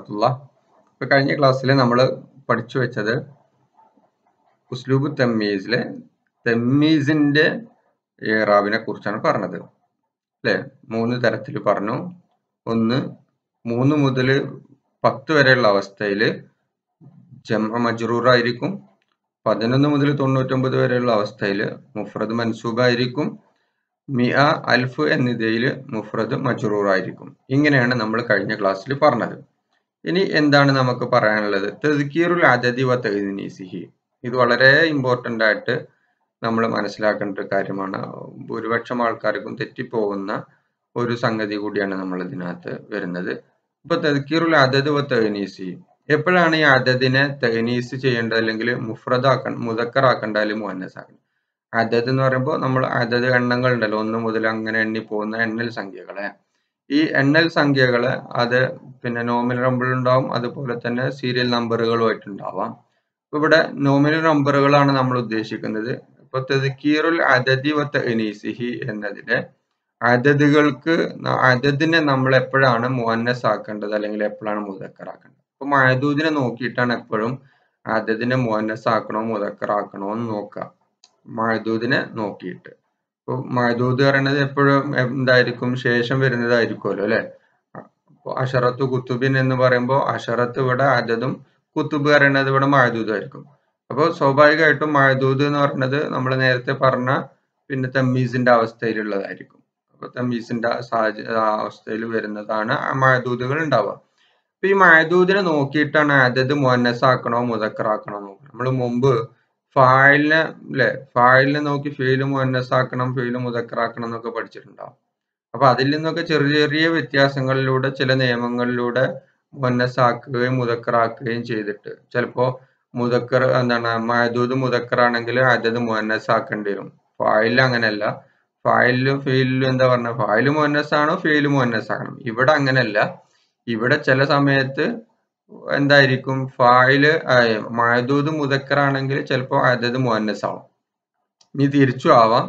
വറഹമത്തുള്ള ഇപ്പൊ കഴിഞ്ഞ ക്ലാസ്സിൽ നമ്മൾ പഠിച്ചു വെച്ചത് ഉസ്ലൂബ് തെമ്മീസിലെ തെമ്മീസിന്റെ ഏറാബിനെ കുറിച്ചാണ് പറഞ്ഞത് അല്ലെ മൂന്ന് തരത്തിൽ പറഞ്ഞു ഒന്ന് മൂന്ന് മുതൽ പത്ത് വരെയുള്ള അവസ്ഥയിൽ ജമ മജ്റൂർ ആയിരിക്കും പതിനൊന്ന് മുതൽ തൊണ്ണൂറ്റൊമ്പത് വരെയുള്ള അവസ്ഥയിൽ മുഫ്രദ് മൻസൂബ് ആയിരിക്കും മിയ അൽഫ് എന്നിവയിൽ മുഫ്രദ് മജ്റൂർ ആയിരിക്കും ഇങ്ങനെയാണ് നമ്മൾ കഴിഞ്ഞ ക്ലാസ്സിൽ പറഞ്ഞത് ഇനി എന്താണ് നമുക്ക് പറയാനുള്ളത് തെസ്കീറുൽ അദദി വ തഹ്നീസിഹി ഇത് വളരെ ഇമ്പോർട്ടൻ്റ് ആയിട്ട് നമ്മൾ മനസ്സിലാക്കേണ്ട ഒരു കാര്യമാണ് ഭൂരിപക്ഷം ആൾക്കാർക്കും തെറ്റിപ്പോകുന്ന ഒരു സംഗതി കൂടിയാണ് നമ്മൾ ഇതിനകത്ത് വരുന്നത് ഇപ്പൊ തെസ്കീറുൽ അദദ് വ തഹ്നീസി എപ്പോഴാണ് ഈ അദദിനെ തഹ്നീസ് ചെയ്യേണ്ടത് അല്ലെങ്കിൽ മുഫ്രദാക്കണം മുതക്കറാക്കേണ്ട അല്ലെങ്കിൽ മുഹന്നസാക്കണം അദദ് എന്ന് പറയുമ്പോൾ നമ്മൾ അദദ് എണ്ണങ്ങൾ ഉണ്ടല്ലോ ഒന്ന് മുതൽ അങ്ങനെ എണ്ണി പോകുന്ന എണ്ണൽ സംഖ്യകളെ ഈ എണ്ണൽ സംഖ്യകള് അത് പിന്നെ നോമിനൽ നമ്പർ ഉണ്ടാവും അതുപോലെ തന്നെ സീരിയൽ നമ്പറുകളുമായിട്ടുണ്ടാവാം ഇവിടെ നോമിനൽ നമ്പറുകളാണ് നമ്മൾ ഉദ്ദേശിക്കുന്നത് ഇപ്പൊ തെദ്ക്കീറുൽ അദദി വ തഅനീസിഹി എന്നതിലെ അദദുകൾക്ക് അദദിനെ നമ്മൾ എപ്പോഴാണ് മുഹന്നസ് ആക്കേണ്ടത് അല്ലെങ്കിൽ എപ്പോഴാണ് മുതക്കറാക്കേണ്ടത് അപ്പൊ മഹദൂദിനെ നോക്കിയിട്ടാണ് എപ്പോഴും അദദിനെ മുഹന്നസ് ആക്കണോ മുതക്കറാക്കണോ എന്ന് നോക്കുക മഹദൂദിനെ നോക്കിയിട്ട് ഇപ്പൊ മഹദൂദ് പറയുന്നത് എപ്പോഴും എന്തായിരിക്കും ശേഷം വരുന്നതായിരിക്കുമല്ലോ അല്ലെ അപ്പൊ അഷറത്ത് കുത്തുബിൻ എന്ന് പറയുമ്പോൾ അഷറത്ത് ഇവിടെ അദദും കുത്തുബ് പറയുന്നത് ഇവിടെ മഹദൂദായിരിക്കും അപ്പോൾ സ്വാഭാവികമായിട്ടും മഹദൂദ് എന്ന് പറയുന്നത് നമ്മൾ നേരത്തെ പറഞ്ഞ പിന്നെ തമ്മീസിന്റെ അവസ്ഥയിലുള്ളതായിരിക്കും അപ്പൊ തമ്മീസിന്റെ അവസ്ഥയിൽ വരുന്നതാണ് മഹദൂദുകൾ ഉണ്ടാവുക അപ്പൊ ഈ മഹദൂദിനെ നോക്കിയിട്ടാണ് അദദ് മുഹന്നസ് ആക്കണോ മുതക്കറാക്കണോ നോക്കണം നമ്മൾ മുമ്പ് ഫായിലിനെ അല്ലെ ഫായിലിനെ നോക്കി ഫെയില് മുഹന്നസ് ആക്കണം ഫെയില് മുതക്കറാക്കണം എന്നൊക്കെ പഠിച്ചിട്ടുണ്ടാവും അപ്പൊ അതിൽ നിന്നൊക്കെ ചെറിയ ചെറിയ വ്യത്യാസങ്ങളിലൂടെ ചില നിയമങ്ങളിലൂടെ മുഹന്നസ് ആക്കുകയും മുതക്കറാക്കുകയും ചെയ്തിട്ട് ചിലപ്പോ മുതക്കർ എന്താണ് മഹദൂദ് മുതക്കറാണെങ്കിൽ അതത് മുഹന്നസ് ആക്കേണ്ടി വരും ഫായിലിൽ അങ്ങനെയല്ല ഫായിലും ഫെയിലും എന്താ പറഞ്ഞ ഫായില് മുഹന്നസ് ആണോ ഫെയില് മുഹന്നസ് ആക്കണം ഇവിടെ അങ്ങനെയല്ല ഇവിടെ ചില സമയത്ത് എന്തായിരിക്കും ഫായില് മഹദൂദ് മുതക്കറാണെങ്കിൽ ചിലപ്പോൾ അതത് മുഹന്നസ് ആവും ഇനി തിരിച്ചു ആവാം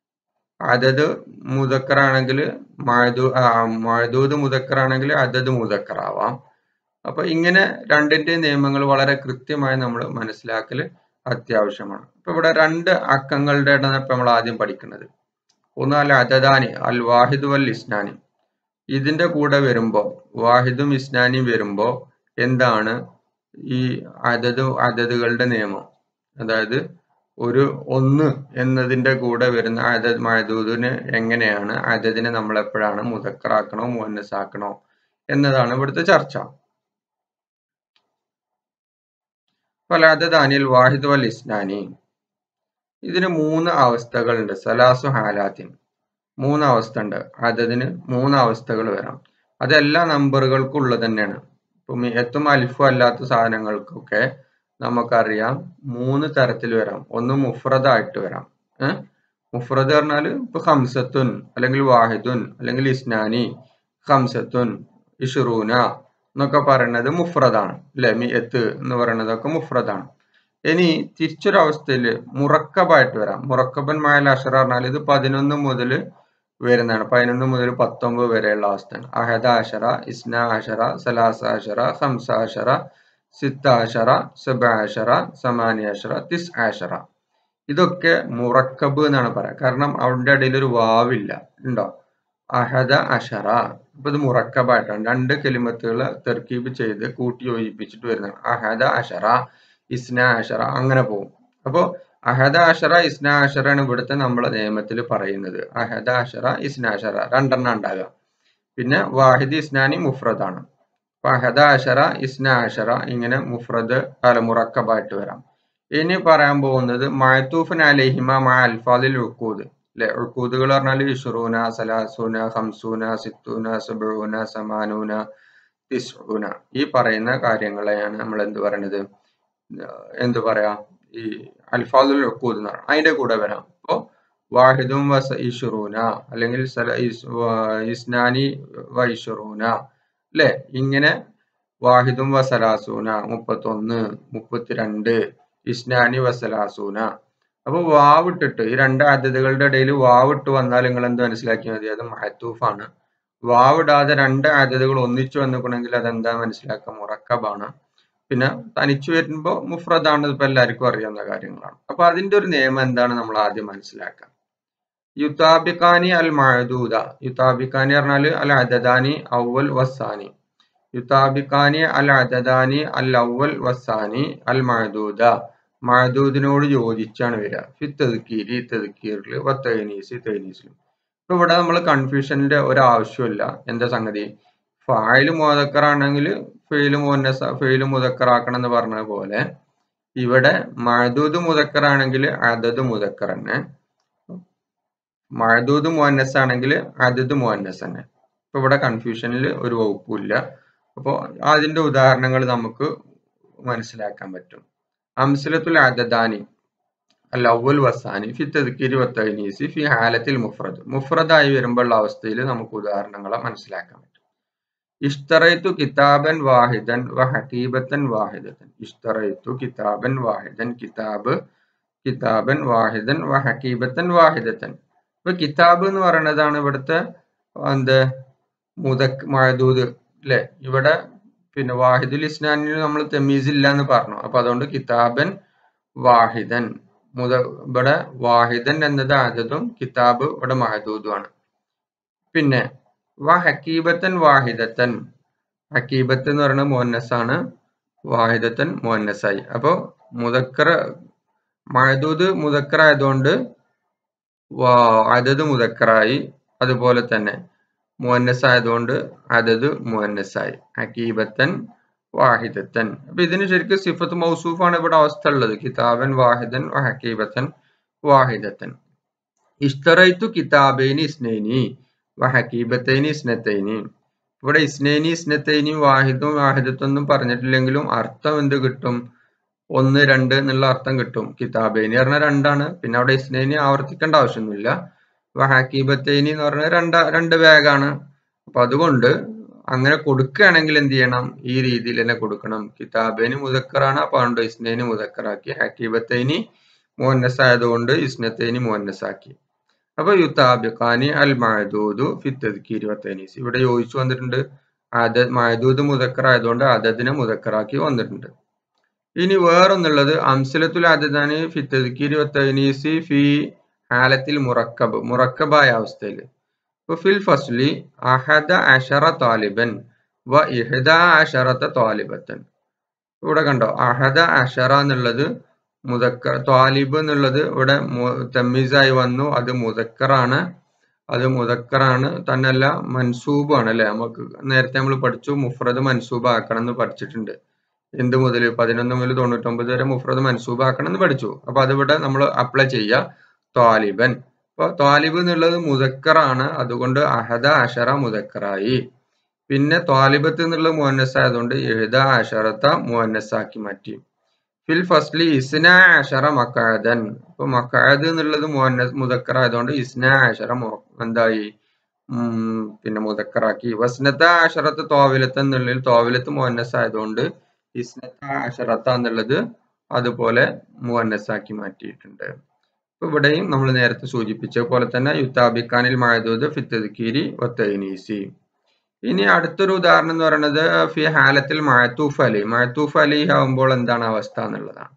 അതത് മുതക്കറാണെങ്കിൽ മഹദൂ മഹദൂദ് മുതക്കറാണെങ്കിൽ അതത് മുതക്കറാവാം അപ്പൊ ഇങ്ങനെ രണ്ടിന്റെ നിയമങ്ങൾ വളരെ കൃത്യമായി നമ്മൾ മനസ്സിലാക്കൽ അത്യാവശ്യമാണ് ഇപ്പൊ ഇവിടെ രണ്ട് അക്കങ്ങളുടെ ഇടമാണ് ഇപ്പൊ നമ്മൾ ആദ്യം പഠിക്കുന്നത് ഒന്ന് അൽ അതദാനി അൽ വാഹിദ് വൽ ഇസ്നാനി ഇതിന്റെ കൂടെ വരുമ്പോ വാഹിദും ഇസ്നാനിയും വരുമ്പോ എന്താണ് ഈ അതത് അതതുകളുടെ നിയമം അതായത് ഒരു ഒന്ന് എന്നതിന്റെ കൂടെ വരുന്ന അതത് മഹദൂദിന് എങ്ങനെയാണ് അതതിനെ നമ്മൾ എപ്പോഴാണ് മുതക്കറാക്കണോ മുഹന്നസ് ആക്കണോ എന്നതാണ് ഇവിടുത്തെ ചർച്ച ഫലാദാനിൽ വാഹിദ് വൽ ഇസ്നാനി ഇതിന് മൂന്ന് അവസ്ഥകളുണ്ട് സലാസു ഹാലാത്തിൻ മൂന്ന് അവസ്ഥ ഉണ്ട് അതതിന് മൂന്ന് അവസ്ഥകൾ വരാം അതെല്ലാ നമ്പറുകൾക്കും ഉള്ളത് തന്നെയാണ് ഇപ്പൊ മിയത്തും അൽഫും അല്ലാത്ത സാധനങ്ങൾക്കൊക്കെ നമുക്കറിയാം മൂന്ന് തരത്തിൽ വരാം ഒന്ന് മുഫ്രദായിട്ട് വരാം ഏഹ് മുഫ്രദ് പറഞ്ഞാൽ ഇപ്പൊ ഹംസത്തുൻ അല്ലെങ്കിൽ വാഹിദുൻ അല്ലെങ്കിൽ ഇസ്നാനി ഹംസത്തുൻ ഇഷുറൂന എന്നൊക്കെ പറയുന്നത് മുഫ്രദാണ് അല്ലെ മിയത്ത് എന്ന് പറയുന്നതൊക്കെ മുഫ്രദാണ് ഇനി തിരിച്ചൊരവസ്ഥയിൽ മുറക്കബായിട്ട് വരാം മുറക്കബൻ മായൽ അഷറ പറഞ്ഞാൽ ഇത് പതിനൊന്ന് മുതൽ വരുന്നതാണ് പതിനൊന്ന് മുതൽ പത്തൊമ്പത് വരെയുള്ള അവസ്ഥയാണ് അഹദ അഷറ ഇസ്ന അഷറ സലാസ അഷറ ഹംസ അഷറ സിത്ത അഷറ സബ അഷറ സമാനി അഷറ തിസ് അഷറ ഇതൊക്കെ മുറക്കബ് എന്നാണ് പറയാ കാരണം അവിടെ ഇടയിൽ ഒരു വാവില്ല ഉണ്ടോ അഹദ അഷറ അപ്പൊ ഇത് മുറക്കബായിട്ടാണ് രണ്ട് കെലിമത്തുകൾ തെർക്കീബ് ചെയ്ത് കൂട്ടി യോജിപ്പിച്ചിട്ട് വരുന്നതാണ് അഹദ അഷറ ഇസ്ന അഷറ അങ്ങനെ പോകും അപ്പോ അഹദ അഷറ ഇസ്ന അഷറാണ് ഇവിടുത്തെ നമ്മളെ നിയമത്തിൽ പറയുന്നത് അഹദ അഷറ ഇസ്ന അഷറ രണ്ടെണ്ണം ഉണ്ടാകുക പിന്നെ വാഹിദ് ഇസ്നാനി മുഫ്രദാണ് അപ്പൊ അഹദ അഷറ ഇസ്ന അഷറ ഇങ്ങനെ മുഫ്രദ് അല്ല മുറക്കബായിട്ട് വരാം ഇനി പറയാൻ പോകുന്നത് മഴത്തൂഫൻ അലഹിമ മ അൽഫാദിൽ ഉൾക്കൂദ് അല്ലെ ഉൾക്കൂദുകൾ പറഞ്ഞാൽ ഇഷുറൂന സലാസൂന ഹംസൂന സിത്തൂന സുബൂന സമാനൂന തിസ്ഊന ഈ പറയുന്ന കാര്യങ്ങളെയാണ് നമ്മൾ എന്ത് പറയുന്നത് എന്ത് പറയാ ഈ അൽഫാദുൽ ഉഖൂദ് എന്ന് പറയുന്നത് അതിന്റെ കൂടെ വരാം അപ്പോ വാഹിദും വസ ഇഷുറൂന അല്ലെങ്കിൽ ഇസ്നാനി വ ഇഷുറൂന അല്ലെ ഇങ്ങനെ വാഹിദും വസലാസൂന മുപ്പത്തൊന്ന് മുപ്പത്തിരണ്ട് ഇസ്നാനി വസലാസൂന അപ്പൊ വാവിട്ടിട്ട് ഈ രണ്ട് അതിഥികളുടെ ഇടയിൽ വാവിട്ട് വന്നാൽ നിങ്ങൾ എന്ത് മനസ്സിലാക്കിയാൽ മതി അത് മഹത്തൂഫാണ് വാവിടാതെ രണ്ട് ആദ്യതകൾ ഒന്നിച്ചു വന്നിക്കണമെങ്കിൽ അതെന്താ മനസ്സിലാക്കുക മുറക്കബാണ് പിന്നെ തനിച്ചു വരുമ്പോൾ മുഫ്രദാണ് ഇപ്പൊ എല്ലാവർക്കും അറിയാവുന്ന കാര്യങ്ങളാണ് അപ്പൊ അതിന്റെ ഒരു നിയമം എന്താണ് നമ്മൾ ആദ്യം മനസ്സിലാക്കുക യുതാബിഖാനി അൽ മഴദൂദ യുതാബിഖാനി പറഞ്ഞാല് അൽ അദദാനി അവൽ വസാനി യുതാബിഖാനി അൽ അദദാനി അൽ അവൽ വസാനി അൽ മഴദൂദ മഴദൂദിനോട് യോജിച്ചാണ് വരിക ഫി തെതുക്കീരി തെതുക്കീറിൽ വത്തൈനീസ് തൈനീസിലും ഇപ്പൊ ഇവിടെ നമ്മൾ കൺഫ്യൂഷന്റെ ഒരു ആവശ്യമില്ല എന്താ സംഗതി ഫായില് മുതക്കറാണെങ്കിൽ ഫെയില് മുന്നസ ഫെയില് മുതക്കറാക്കണം എന്ന് പറഞ്ഞ പോലെ ഇവിടെ മഴദൂദ് മുതക്കറാണെങ്കിൽ അതത് മുതക്കർ തന്നെ മഴദൂദ് മുഹന്നസ് ആണെങ്കിൽ അതത് മുഹന്നസ് തന്നെ ഇപ്പൊ ഇവിടെ കൺഫ്യൂഷനിൽ ഒരു വകുപ്പില്ല അപ്പോൾ അതിന്റെ ഉദാഹരണങ്ങൾ നമുക്ക് മനസ്സിലാക്കാൻ പറ്റും അംസലത്തുൽ അദദാനി അൽ അവൽ വസാനി ഫി തദ്ക്കീരി വത്തൈനീസി ഫി ഹാലത്തിൽ മുഫ്രദ് മുഫ്രദായി വരുമ്പോഴുള്ള അവസ്ഥയിൽ നമുക്ക് ഉദാഹരണങ്ങളെ മനസ്സിലാക്കാൻ പറ്റും ഇഷ്തറൈത്തു കിതാബൻ വാഹിദൻ വ ഹക്കീബത്തൻ വാഹിദത്തൻ ഇഷ്തറൈത്തു കിതാബൻ വാഹിദൻ കിതാബ് കിതാബൻ വാഹിദൻ വ ഹക്കീബത്തൻ വാഹിദത്തൻ ഇപ്പൊ കിതാബ് എന്ന് പറയുന്നതാണ് ഇവിടുത്തെ എന്ത് മുതക് മഴദൂത് അല്ലെ ഇവിടെ പിന്നെ വാഹിദുൽ ഇസ്നാനിൽ നമ്മൾ തെമീസ് ഇല്ല എന്ന് പറഞ്ഞു അപ്പൊ അതുകൊണ്ട് കിതാബൻ വാഹിദൻ മുത ഇവിടെ വാഹിദൻ എന്നത് ആദതും കിതാബ് ഇവിടെ മഹദൂദുമാണ് പിന്നെ വ ഹക്കീബത്തൻ വാഹിദത്തൻ ഹക്കീബത്ത് എന്ന് പറയുന്നത് മോന്നസാണ് വാഹിദത്തൻ മോന്നസായി അപ്പോ മുതക്കർ മഹദൂദ് മുതക്കർ ആയതുകൊണ്ട് അതത് മുതക്കറായി അതുപോലെ തന്നെ മുഹന്നസ് ആയതുകൊണ്ട് അതത് മുഹന്നസായി ഹക്കീബത്തൻ വാഹിദത്തൻ അപ്പൊ ഇതിന് ശരിക്കും സിഫത്ത് മൗസൂഫാണ് ഇവിടെ അവസ്ഥ ഉള്ളത് കിതാബൻ വാഹിദൻ ഹക്കീബത്തൻ വാഹിദത്തൻ ഇഷ്തറൈത്തു കിതാബൈനി ഇസ്നൈനി ഹക്കീബത്തൈനി ഇസ്നത്തൈനി ഇവിടെ ഇസ്നൈനി ഇസ്നത്തൈനി വാഹിദും വാഹിദത്തൊന്നും പറഞ്ഞിട്ടില്ലെങ്കിലും അർത്ഥം എന്ത് കിട്ടും ഒന്ന് രണ്ട് എന്നുള്ള അർത്ഥം കിട്ടും കിതാബൈനി പറഞ്ഞാൽ രണ്ടാണ് പിന്നെ അവിടെ ഇസ്നൈനി ആവർത്തിക്കേണ്ട ആവശ്യമൊന്നുമില്ല ഹക്കീബത്തൈനി എന്ന് പറഞ്ഞാൽ രണ്ട് രണ്ട് ബാഗാണ് അപ്പൊ അതുകൊണ്ട് അങ്ങനെ കൊടുക്കുകയാണെങ്കിൽ എന്ത് ചെയ്യണം ഈ രീതിയിൽ തന്നെ കൊടുക്കണം കിതാബേന് മുതക്കറാണ് അപ്പൊ അതുകൊണ്ട് ഇസ്നേന് മുതക്കറാക്കി ഹക്കീബത്തൈനി മുഹന്നസ് ആയതുകൊണ്ട് ഇസ്നത്തൈനി മുഹന്നസാക്കി അപ്പൊ യുത്താബിഖാനി അൽ മഹദൂദു ഫിത്തദ്ക്കീരി വത്തൈനീസ് ഇവിടെ യോജിച്ചു വന്നിട്ടുണ്ട് അത മഹദൂദ് മുതക്കർ ആയതുകൊണ്ട് അതതിനെ മുതക്കറാക്കി വന്നിട്ടുണ്ട് ഇനി വേറൊന്നുള്ളത് അംസലത്തുൽ അതദാനി ഫിത്തദ്ക്കീരി വത്തൈനീസി ഫി ഹാലത്തിൽ മുറക്കബ് മുറക്കബായ അവസ്ഥയിൽ ഫിൽ ഫസ്ലി അഹദ അഷറ താലിബൻ വ ഇഹദ അഷറത്ത താലിബത്തൻ ഇവിടെ കണ്ടോ അഹദ അഷറ എന്നുള്ളത് മുതക്കർ താലിബ് എന്നുള്ളത് ഇവിടെ തമ്മീസായി വന്നു അത് മുതക്കറാണ് അത് മുതക്കറാണ് തന്നല്ല മൻസൂബാണ് അല്ലെ നമുക്ക് നേരത്തെ നമ്മൾ പഠിച്ചു മുഫ്രദ് മൻസൂബ് ആക്കണം എന്ന് പഠിച്ചിട്ടുണ്ട് എന്ത് മുതൽ പതിനൊന്ന് മുതൽ തൊണ്ണൂറ്റൊമ്പത് വരെ മുഫ്രദ് മൻസൂബ് ആക്കണം എന്ന് പഠിച്ചു അപ്പൊ അതിവിടെ നമ്മൾ അപ്ലൈ ചെയ്യുക താലിബൻ അപ്പൊ താലിബ് എന്നുള്ളത് മുതക്കറാണ് അതുകൊണ്ട് അഹദ അഷറ മുതക്കറായി പിന്നെ താലിബത്ത് എന്നുള്ള മുഹന്നസ് ആയതുകൊണ്ട് എഴുത അഷറത്ത മുഹന്നസാക്കി മാറ്റി ഫിൽ ഫസ്ലി ഇസ്ന അഷറ മക്കാദൻ ഇപ്പൊ മക്കാദ് എന്നുള്ളത് മുഹന്നസ് മുതക്കർ ആയതുകൊണ്ട് ഇസ്ന അഷറ എന്തായി ഉം പിന്നെ മുതക്കറാക്കി വസ്നത്ത അഷറത്ത് തോവിലത്ത് എന്നുള്ളതിൽ തോവിലത്ത് മുഹന്നസ് ആയതുകൊണ്ട് ഇസ്നത്ത അഷറത്ത എന്നുള്ളത് അതുപോലെ മുഹന്നസാക്കി മാറ്റിയിട്ടുണ്ട് ഇവിടെയും നമ്മൾ നേരത്തെ സൂചിപ്പിച്ച പോലെ തന്നെ യുത്താബിഖാനിൽ മഴദൂദ് ഫിത്തദ്ക്കീരി വത്തൈനീസി ഇനി അടുത്തൊരു ഉദാഹരണം എന്ന് പറയുന്നത് ഫി ഹാലത്തിൽ മഴത്തൂഫ് അലി മഴത്തൂഫ് അലി ആവുമ്പോൾ എന്താണ് അവസ്ഥ എന്നുള്ളതാണ്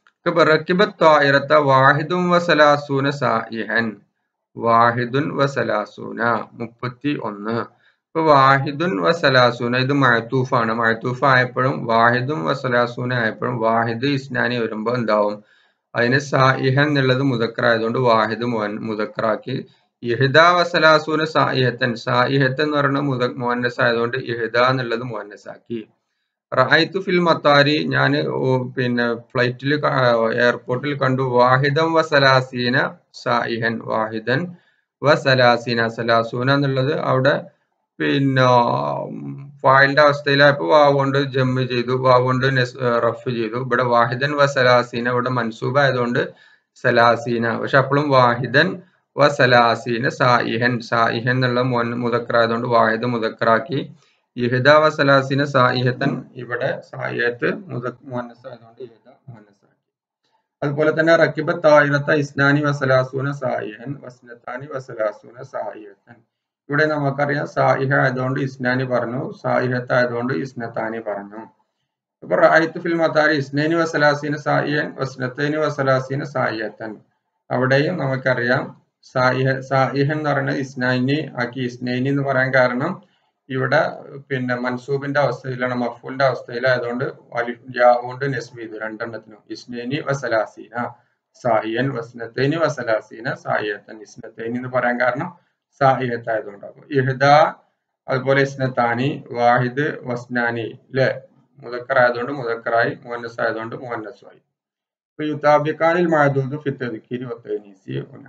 വാഹിദും വസലാസൂന സായിഹൻ വാഹിദുൻ വസലാസൂന മുപ്പത്തി ഒന്ന് ഇപ്പൊ വാഹിദുൻ വസലാസൂന ഇത് മഴത്തൂഫാണ് മഴത്തൂഫ് ആയപ്പോഴും വാഹിദും വസലാസൂന ആയപ്പോഴും വാഹിദ് ഇസ്നാനി വരുമ്പോൾ എന്താവും അതിന് സായിഹൻ എന്നുള്ളത് മുതക്കറായതുകൊണ്ട് വാഹിദ് മുതക്കറാക്കി ഇഹിദ വസലാസൂന് സായിഹത്തൻ സായിഹത്ത് എന്ന് പറയുന്നത് മുത മുഹന്നസ് ആയതുകൊണ്ട് ഇഹിദ എന്നുള്ളത് മുഹന്നസാക്കി റായിത്തു ഫിൽ മത്താരി ഞാൻ പിന്നെ ഫ്ലൈറ്റിൽ എയർപോർട്ടിൽ കണ്ടു വാഹിദം വസലാസീന സായിഹൻ വാഹിദൻ വസലാസീന സലാസൂന എന്നുള്ളത് അവിടെ പിന്നെ ഫായിലിന്റെ അവസ്ഥയിലായപ്പോ വാവ് കൊണ്ട് ജമ്മ് ചെയ്തു വാവ് കൊണ്ട് റഫ് ചെയ്തു ഇവിടെ വാഹിദൻ വ സലാസീന ഇവിടെ മൻസൂബ് ആയതുകൊണ്ട് സലാസീന പക്ഷെ അപ്പോഴും വാഹിദൻ വ സലാസീന സായിഹൻ സായിഹൻ എന്നുള്ള മുതക്കറായതുകൊണ്ട് വാഹിദ് മുതക്കറാക്കി ഇഹദ വ സലാസീന സായിഹത്തൻ ഇവിടെ സായിഹത്ത് മുഹന്നസ് ആയതുകൊണ്ട് ഇഹദ മുഹന്നസാക്കി അതുപോലെ തന്നെ റക്കിബ തായിറത്ത ഇസ്നാനി വസലാസൂന സായിഹൻ വസ്നത്താനി വസലാസൂന സായിഹത്തൻ ഇവിടെ നമുക്കറിയാം സായിഹ ആയതുകൊണ്ട് ഇസ്നാനി പറഞ്ഞു സായിഹത്ത് ആയതുകൊണ്ട് ഇസ്നത്താനി പറഞ്ഞു അപ്പൊ റായിത്ത് ഫിൽ മത്താരി ഇസ്നൈനി വസലാസീന സായിയൻ വസ്നത്തൈനി വസലാസീന സായിയത്തൻ അവിടെയും നമുക്കറിയാം സായിഹ സായിഹ എന്ന് പറയുന്നത് ഇസ്നൈനി ആക്കി ഇസ്നൈനി എന്ന് പറയാൻ കാരണം ഇവിടെ പിന്നെ മൻസൂബിന്റെ അവസ്ഥയിലാണ് മഫൂലിന്റെ അവസ്ഥയിലായതുകൊണ്ട് അലിഫ് യാ കൊണ്ട് നസ്ബ് ചെയ്തു രണ്ടെണ്ണത്തിനും ഇസ്നൈനി വസലാസീന സായിയൻ വസ്നത്തൈനി വസലാസീന സായിയത്തൻ ഇസ്നത്തൈനി എന്ന് പറയാൻ കാരണം സായിഹത്ത് ആയതുകൊണ്ടാകും ഇഹ്ദ അതുപോലെ ഇസ്നത്താനി വാഹിദ് വസ്നാനി അല്ലെ മുതക്കർ ആയതുകൊണ്ട് മുതക്കറായി മുഹന്നസ് ആയതുകൊണ്ട് മുഹന്നസുമായി അപ്പൊ യുത്താബിക്കാനിൽ മഴദൂദ് ഫിത്തദിക്കിരി ഒത്തനീസി ഉന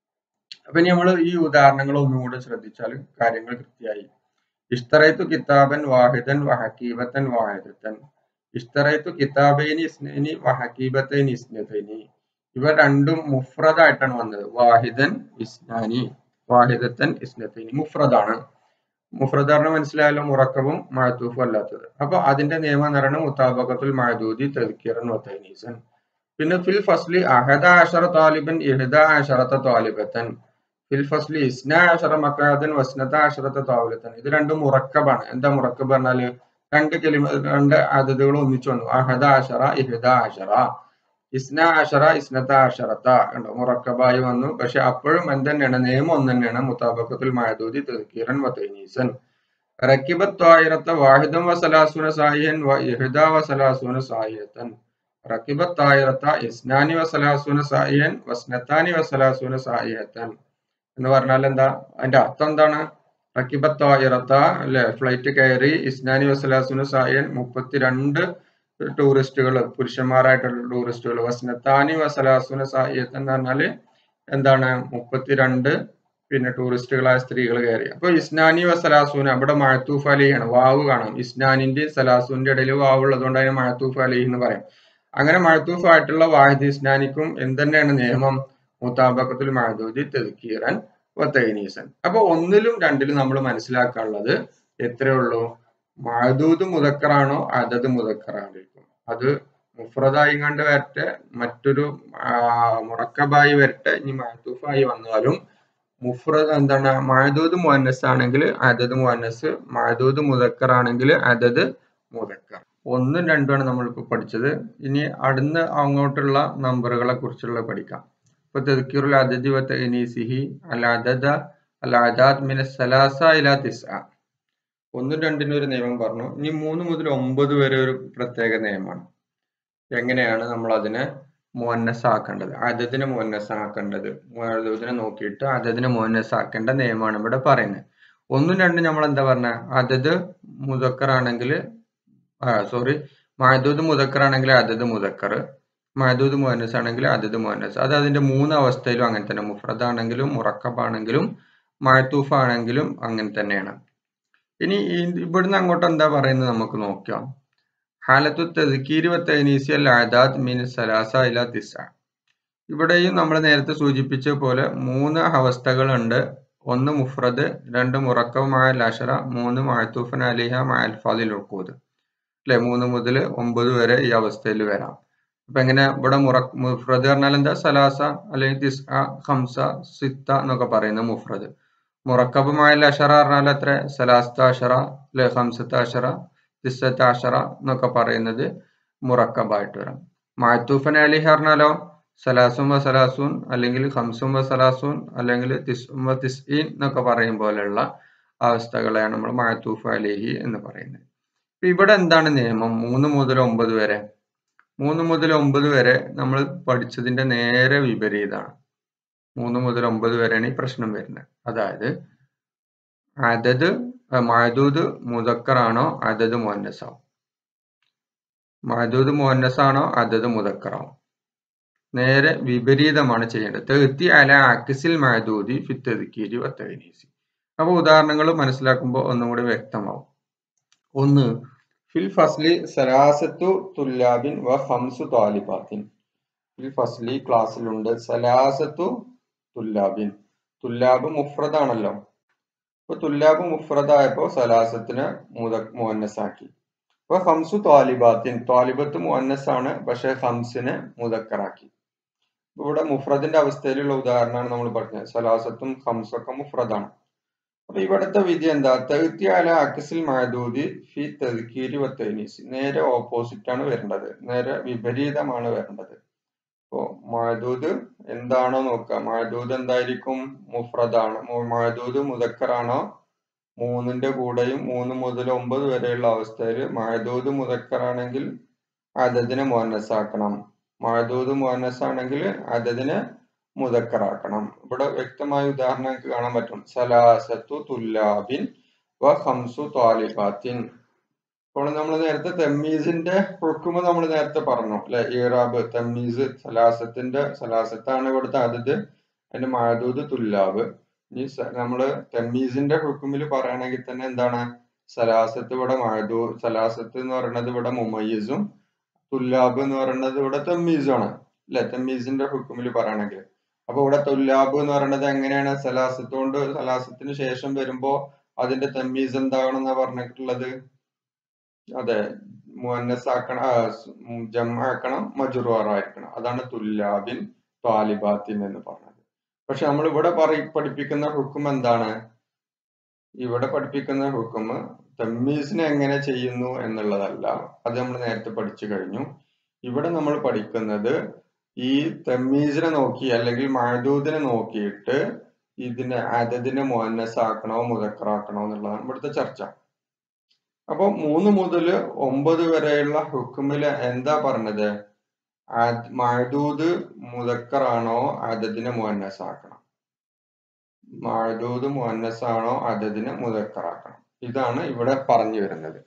അപ്പൊ ഇനി നമ്മൾ ഈ ഉദാഹരണങ്ങൾ ഒന്നും കൂടെ ശ്രദ്ധിച്ചാൽ കാര്യങ്ങൾ കൃത്യമായി ഇഷ്തറൈത്തു കിതാബൻ വാഹിദൻ വഹക്കീബത്തൻ വാഹിദത്തൻ ഇഷ്തറൈത്തു കിതാബൈനി ഇസ്നൈനി വഹക്കീബത്തൈനി ഇസ്നതൈനി ഇവ രണ്ടും മുഫ്രദായിട്ടാണ് വന്നത് വാഹിദൻ ഇസ്നാനി വാഹിദത്തൻ ഇസ്നത്തൈനി മുഫ്രദാണ് മുഫ്രദ് പറഞ്ഞാൽ മനസ്സിലായല്ലോ മുറക്കവും മഴത്തൂഫും അല്ലാത്തത് അപ്പൊ അതിന്റെ നിയമം എന്ന് പറയുന്നത് മുത്താബക്കത്തുൽ മഴദൂദി തെൽക്കിറൻ വത്തൈനീസൻ പിന്നെ ഫിൽ ഫസ്ലി അഹദ ആഷറ താലിബൻ ഇഹദ ആഷറത്ത താലിബത്തൻ ഫിൽ ഫസ്ലി ഇസ്ന ആഷറ മക്കാദൻ വസ്നത്ത ആഷറത്ത താലിബത്തൻ ഇത് രണ്ടും മുറക്കബാണ് എന്താ മുറക്കബ് പറഞ്ഞാല് രണ്ട് കെലിമ രണ്ട് അതതുകൾ ഒന്നിച്ചു വന്നു അഹദ ആഷറ ഇഹദ ആഷറ ഇസ്ന ആഷറ ഇസ്നത്ത ആഷറത്ത കണ്ടോ മുറക്കബായി വന്നു പക്ഷെ അപ്പോഴും എന്ത് നിയമം ഒന്ന് തന്നെയാണ് മുത്താബക്കത്തുൽ മഴദൂദി തെൽക്കീറൻ വത്തൈനീസൻ റക്കിബത്ത് ത്വായിറത്ത വാഹിദം വസലാസുന സാഹിയൻ വ ഇഹദ വസലാസുന സാഹിയത്തൻ റക്കിബത്ത് ത്വായിറത്ത ഇസ്നാനി വസലാസുന സാഹിയൻ വസ്നത്താനി വസലാസുന സാഹിയത്തൻ എന്ന് പറഞ്ഞാൽ എന്താ അതിന്റെ അർത്ഥം എന്താണ് റക്കിബത്ത് ത്വായിറത്ത അല്ലെ ഫ്ലൈറ്റ് കയറി ഇസ്നാനി വസലാസുന സാഹിയൻ മുപ്പത്തിരണ്ട് ടൂറിസ്റ്റുകൾ പുരുഷന്മാരായിട്ടുള്ള ടൂറിസ്റ്റുകൾ വസ്നത്താനി വസലാസുന സാഹിയത്ത് എന്ന് പറഞ്ഞാല് എന്താണ് മുപ്പത്തിരണ്ട് പിന്നെ ടൂറിസ്റ്റുകളായ സ്ത്രീകൾ കയറി അപ്പൊ ഇസ്നാനി വസലാസൂന അവിടെ മഴത്തൂഫ് അലിയാണ് വാവ് കാണാം ഇസ്നാനിന്റെ സലാസൂന്റെ ഇടയിൽ വാവ് ഉള്ളതുകൊണ്ട് അതിന് മഴത്തൂഫ് അലി എന്ന് പറയും അങ്ങനെ മഴത്തൂഫ് ആയിട്ടുള്ള വാഹിദ് ഇസ്നാനിക്കും എന്തെന്നെയാണ് നിയമം മുത്താബക്കത്തുൽ മഴദൂദി തെതുക്കീറൻ വത്തൈനീസൻ അപ്പൊ ഒന്നിലും രണ്ടിലും നമ്മൾ മനസ്സിലാക്കാനുള്ളത് എത്രയേ ഉള്ളൂ മഴദൂദ് മുതക്കറാണോ അതത് മുതക്കറായിരിക്കും അത് മുഫ്രദായി കണ്ട് വരട്ടെ മറ്റൊരു മുറക്കബായി വരട്ടെ ഇനി മഹത്തൂഫായി വന്നാലും മുഫ്രദ് എന്താണ് മഴദൂദ് മുഹന്നസ് ആണെങ്കിൽ അതത് മുഹന്നസ് മഴദൂദ് മുതക്കർ ആണെങ്കിൽ അതത് മുതക്കർ ഒന്നും രണ്ടുമാണ് നമ്മളിപ്പോൾ പഠിച്ചത് ഇനി അടുന്ന് അങ്ങോട്ടുള്ള നമ്പറുകളെ കുറിച്ചുള്ള പഠിക്കാം ഇപ്പൊ തെക്കിറുൽ അതദി വ തനീസിഹി അൽ അദദ അൽ അദാദ് മിന സലാസ ഇല തിസ ഒന്നും രണ്ടിനും ഒരു നിയമം പറഞ്ഞു ഇനി മൂന്ന് മുതൽ ഒമ്പത് വരെ ഒരു പ്രത്യേക നിയമമാണ് എങ്ങനെയാണ് നമ്മൾ അതിനെ മുവന്നസ് ആക്കേണ്ടത് അതതിനെ മുവന്നസ് ആക്കേണ്ടത് അതിനെ നോക്കിയിട്ട് അതതിനെ മുവന്നസ് ആക്കേണ്ട നിയമമാണ് ഇവിടെ പറയുന്നത് ഒന്നും രണ്ടും നമ്മൾ എന്താ പറഞ്ഞ അതത് മുതക്കർ ആണെങ്കിൽ സോറി മഹദൂദ് മുതക്കർ ആണെങ്കിൽ അതത് മുതക്കർ മഹദൂദ് മുഹന്നസ് ആണെങ്കിൽ അതത് മുഹന്നസ് അത് അതിന്റെ മൂന്ന് അവസ്ഥയിലും അങ്ങനെ തന്നെ മുഫ്രദ് ആണെങ്കിലും മുറക്കബ് ആണെങ്കിലും മഴത്തൂഫ് ആണെങ്കിലും അങ്ങനെ തന്നെയാണ് ഇനി ഇവിടുന്ന് അങ്ങോട്ട് എന്താ പറയുന്നത് നമുക്ക് നോക്കാം ഹാലത്തു തദ്ക്കീരി വത്തനീസി അൽ ആദാദ് മിൻ സലാസ ഇല തിസ ഇവിടെയും നമ്മൾ നേരത്തെ സൂചിപ്പിച്ച പോലെ മൂന്ന് അവസ്ഥകളുണ്ട് ഒന്ന് മുഫ്രദ് രണ്ട് മുറക്കവ് മായൽ അഷറ മൂന്ന് മഴത്തൂഫൻ അലിഹ മായൽ ഫാദിൽ ഉക്കൂദ് അല്ലെ മൂന്ന് മുതൽ ഒമ്പത് വരെ ഈ അവസ്ഥയിൽ വരാം അപ്പൊ എങ്ങനെ ഇവിടെ മുറ മുഫ്രദ് പറഞ്ഞാൽ എന്താ സലാസ അല്ലെങ്കിൽ തിസ് ഹംസ സിത്ത എന്നൊക്കെ പറയുന്ന മുഫ്രദ് മുറക്കബ് മായൽ അഷറ പറഞ്ഞാൽ എത്ര സലാസ്ത അഷറ അല്ലെ ഹംസത്ത അഷറ തിസ്സത്ത് അഷറ എന്നൊക്കെ പറയുന്നത് മുറക്കബായിട്ട് വരാം മാത്തൂഫൻ അലി പറഞ്ഞാലോ സലാസും വ സലാസൂൻ അല്ലെങ്കിൽ ഹംസും വ സലാസൂൻ അല്ലെങ്കിൽ തിസും വ തിസ്ഈൻ എന്നൊക്കെ പറയും പോലെയുള്ള അവസ്ഥകളെയാണ് നമ്മൾ മാത്തൂഫ് അലിഹി എന്ന് പറയുന്നത് ഇവിടെ എന്താണ് നിയമം മൂന്ന് മുതൽ ഒമ്പത് വരെ മൂന്ന് മുതൽ ഒമ്പത് വരെ നമ്മൾ പഠിച്ചതിന്റെ നേരെ വിപരീതമാണ് മൂന്ന് മുതൽ ഒമ്പത് വരെയാണ് ഈ പ്രശ്നം വരുന്നത് അതായത് അതത് മഹദൂദ് മുതക്കറാണോ അതത് മുഹന്നസാണോ മഹദൂദ് മുഹന്നസാണോ അതത് മുതക്കറാണോ നേരെ വിപരീതമാണ് ചെയ്യേണ്ടത് തെത്തി അല അക്കിസിൽ മഹദൂദി ഫിത്തദ്ക്കീരി വത്തനീസി അപ്പൊ ഉദാഹരണങ്ങൾ മനസ്സിലാക്കുമ്പോൾ ഒന്നും കൂടി വ്യക്തമാവും ഒന്ന് ഫിൽ ഫസ്ലി സലാസത്തു തുല്ലാബിൻ വ ഹംസു താലിബാത്തിൻ ഫിൽ ഫസ്ലി ക്ലാസ്സിലുണ്ട് സലാസത്തു തുല്ലാബിൻ തുല്ലാബ് മുഫ്രദാണല്ലോ അപ്പൊ തുല്ലാബ് മുഫ്രദായപ്പോ സലാസത്തിന് മുത മുഹന്നസാക്കി അപ്പൊ ഹംസു താലിബാത്തിൻ താലിബത്ത് മുഹന്നസ് ആണ് പക്ഷെ ഹംസിനെ മുതക്കറാക്കി ഇവിടെ മുഫ്രദിന്റെ അവസ്ഥയിലുള്ള ഉദാഹരണമാണ് നമ്മൾ പറഞ്ഞത് സലാസത്തും ഹംസൊക്കെ മുഫ്രദാണ് അപ്പൊ ഇവിടുത്തെ വിധി എന്താ തെഹ്ത്തിയാല അക്സിൽ മഹദൂദി ഫി തെഹ്ക്കീരി വത്തൈനീസ് നേരെ ഓപ്പോസിറ്റ് ആണ് വരേണ്ടത് നേരെ വിപരീതമാണ് വരേണ്ടത് അപ്പോ മഹദൂദ് എന്താണോ നോക്കുക മഹദൂദ് എന്തായിരിക്കും മുഫ്രദാണ് മഹദൂദ് മുതക്കറാണോ മൂന്നിന്റെ കൂടെയും മൂന്ന് മുതൽ ഒമ്പത് വരെയുള്ള അവസ്ഥയിൽ മഹദൂദ് മുതക്കറാണെങ്കിൽ അതതിനെ മുഹന്നസാക്കണം മഹദൂദ് മുഹന്നസ് ആണെങ്കിൽ അതതിനെ മുതക്കറാക്കണം ഇവിടെ വ്യക്തമായ ഉദാഹരണം നിങ്ങൾക്ക് കാണാൻ പറ്റും സലാസത്തു തുല്ലാബിൻ വ ഹംസു താലിബാത്തിൻ അപ്പോൾ നമ്മൾ നേരത്തെ തെമ്മീസിന്റെ ഹുക്കുമ നമ്മൾ നേരത്തെ പറഞ്ഞു അല്ലെ ഈറാബ് തെമ്മീസ് സലാസത്തിന്റെ സലാസത്താണ് ഇവിടുത്തെ അതത് അതിന്റെ മഹദൂദ് തുല്ലാബ് ഇനി നമ്മള് തെമ്മീസിന്റെ ഹുക്കുമിൽ പറയുകയാണെങ്കിൽ തന്നെ എന്താണ് സലാസത്ത് ഇവിടെ മഹദൂ സലാസത്ത് എന്ന് പറയുന്നത് ഇവിടെ മുമയ്യസും തുല്ലാബ് എന്ന് പറയുന്നത് ഇവിടെ തെമ്മീസുമാണ് അല്ലെ തെമ്മീസിന്റെ ഹുക്കുമിൽ പറയുകയാണെങ്കിൽ അപ്പൊ ഇവിടെ തുല്ലാബ് എന്ന് പറയുന്നത് എങ്ങനെയാണ് സലാസത്ത് കൊണ്ട് സലാസത്തിന് ശേഷം വരുമ്പോ അതിന്റെ തെമ്മീസ് എന്താകണം എന്നാ പറഞ്ഞിട്ടുള്ളത് അതെ മുഹന്നസ് ആക്കണം ജമാക്കണം മജുറാറായിരിക്കണം അതാണ് തുല്ലാബിൻ താലിബാത്തിൻ എന്ന് പറഞ്ഞത് പക്ഷെ നമ്മൾ ഇവിടെ പറ പഠിപ്പിക്കുന്ന ഹുക്കും എന്താണ് ഇവിടെ പഠിപ്പിക്കുന്ന ഹുക്കും തമ്മീസിനെ എങ്ങനെ ചെയ്യുന്നു എന്നുള്ളതല്ല അത് നമ്മൾ നേരത്തെ പഠിച്ചു കഴിഞ്ഞു ഇവിടെ നമ്മൾ പഠിക്കുന്നത് ഈ തമ്മീസിനെ നോക്കി അല്ലെങ്കിൽ മഹദൂദിനെ നോക്കിയിട്ട് ഇതിനെ അതതിനെ മുഹന്നസ് ആക്കണോ മുതക്കറാക്കണോ എന്നുള്ളതാണ് ഇവിടുത്തെ ചർച്ച അപ്പൊ മൂന്ന് മുതൽ ഒമ്പത് വരെയുള്ള ഹുക്കുമില് എന്താ പറഞ്ഞത് മഹദൂദ് മുതക്കറാണോ അതതിനെ മുഹന്നസ് ആക്കണം മഹദൂദ് മുഹന്നസ് ആണോ അതതിനെ മുതക്കറാക്കണം ഇതാണ് ഇവിടെ പറഞ്ഞു വരുന്നത്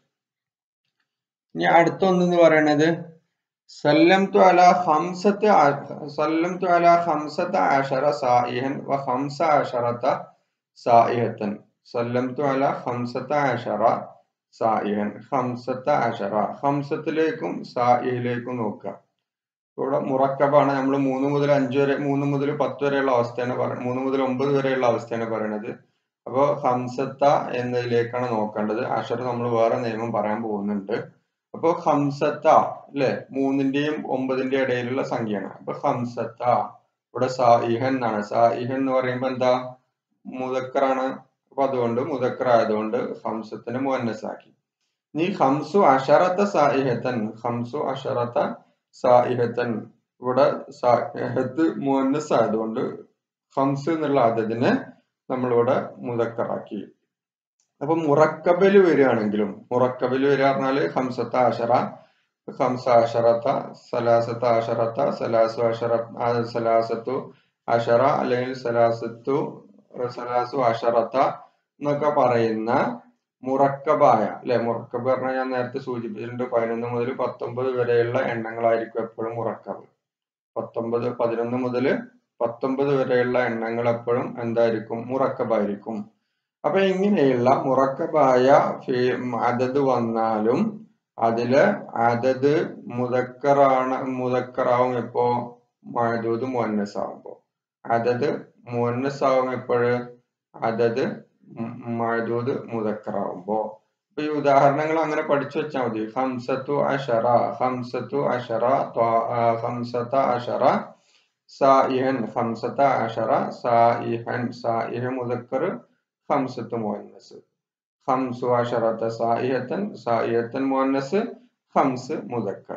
ഇനി അടുത്തൊന്നെന്ന് പറയണത് സല്ലംതു അല ഹംസത്ത് സല്ലംതു അല ഹംസത്ത അഷറ സായിഹൻ വ ഹംസ അഷറത്ത സായിഹത്തൻ സല്ലംതു അല ഹംസത്ത അഷറ സായിഹൻ ഹംസത്ത അഷറ ഹംസത്തിലേക്കും സായിഹിലേക്കും നോക്കുക ഇവിടെ മുറക്കബാണ് നമ്മൾ മൂന്ന് മുതൽ അഞ്ച് വരെ മൂന്ന് മുതൽ പത്ത് വരെയുള്ള അവസ്ഥയാണ് പറയുന്നത് മൂന്ന് മുതൽ ഒമ്പത് വരെയുള്ള അവസ്ഥയാണ് പറയുന്നത് അപ്പോൾ ഹംസത്ത എന്നതിലേക്കാണ് നോക്കേണ്ടത് അഷർ നമ്മൾ വേറെ നിയമം പറയാൻ പോകുന്നുണ്ട് അപ്പൊ ഹംസത്ത അല്ലെ മൂന്നിന്റെയും ഒമ്പതിന്റെയും ഇടയിലുള്ള സംഖ്യയാണ് അപ്പൊ ഹംസത്ത ഇവിടെ സായിഹൻ എന്നാണ് സായിഹൻ എന്ന് പറയുമ്പോ എന്താ മുതക്കറാണ് അപ്പൊ അതുകൊണ്ട് മുതക്കർ ആയതുകൊണ്ട് ഹംസത്തിന് മുന്നസാക്കി നീ ഹംസു അഷറത്ത സായിഹത്തൻ ഹംസു അഷറത്ത സായിഹത്തൻ ഇവിടെ സായിഹത്ത് മുന്നസ് ആയതുകൊണ്ട് ഹംസ് എന്നുള്ള അതതിനെ നമ്മളിവിടെ മുതക്കറാക്കി അപ്പൊ മുറക്കബില് വരികയാണെങ്കിലും മുറക്കബില് വരിക പറഞ്ഞാല് ഹംസത്ത അഷറ ഹംസ അഷറത്ത സലാസത്ത അഷറത്ത സലാസു അഷറ സലാസത്തു അഷറ അല്ലെങ്കിൽ സലാസത്തു സലാസു അഷറത്ത എന്നൊക്കെ പറയുന്ന മുറക്കബായ അല്ലെ മുറക്കബ് പറഞ്ഞാൽ ഞാൻ നേരത്തെ സൂചിപ്പിച്ചിട്ടുണ്ട് പതിനൊന്ന് മുതൽ പത്തൊമ്പത് വരെയുള്ള എണ്ണങ്ങളായിരിക്കും എപ്പോഴും മുറക്കബ് പത്തൊമ്പത് പതിനൊന്ന് മുതൽ പത്തൊമ്പത് വരെയുള്ള എണ്ണങ്ങൾ എപ്പോഴും എന്തായിരിക്കും മുറക്കബായിരിക്കും അപ്പൊ ഇങ്ങനെയുള്ള മുറക്കബായ അതത് വന്നാലും അതില് അതത് മുതക്കറാണ് മുതക്കറാവും എപ്പോ മഴദൂത് മുന്നസ് ആവുമ്പോ അതത് മുന്നസ് ആവും എപ്പോഴ് അതത് മഴദൂത് മുതക്കറാവുമ്പോ അപ്പൊ ഈ ഉദാഹരണങ്ങൾ അങ്ങനെ പഠിച്ചു വെച്ചാൽ മതി ഹംസത്തു അഷറ ഹംസത്തു അഷറ ഹംസത്ത അഷറ സായിഹൻ ഹംസത്ത അഷറ സായിഹൻ സായിഹ മുതക്കർ خمسة مؤنث خمس عشرة صائحة صائحة مؤنث خمس مذكر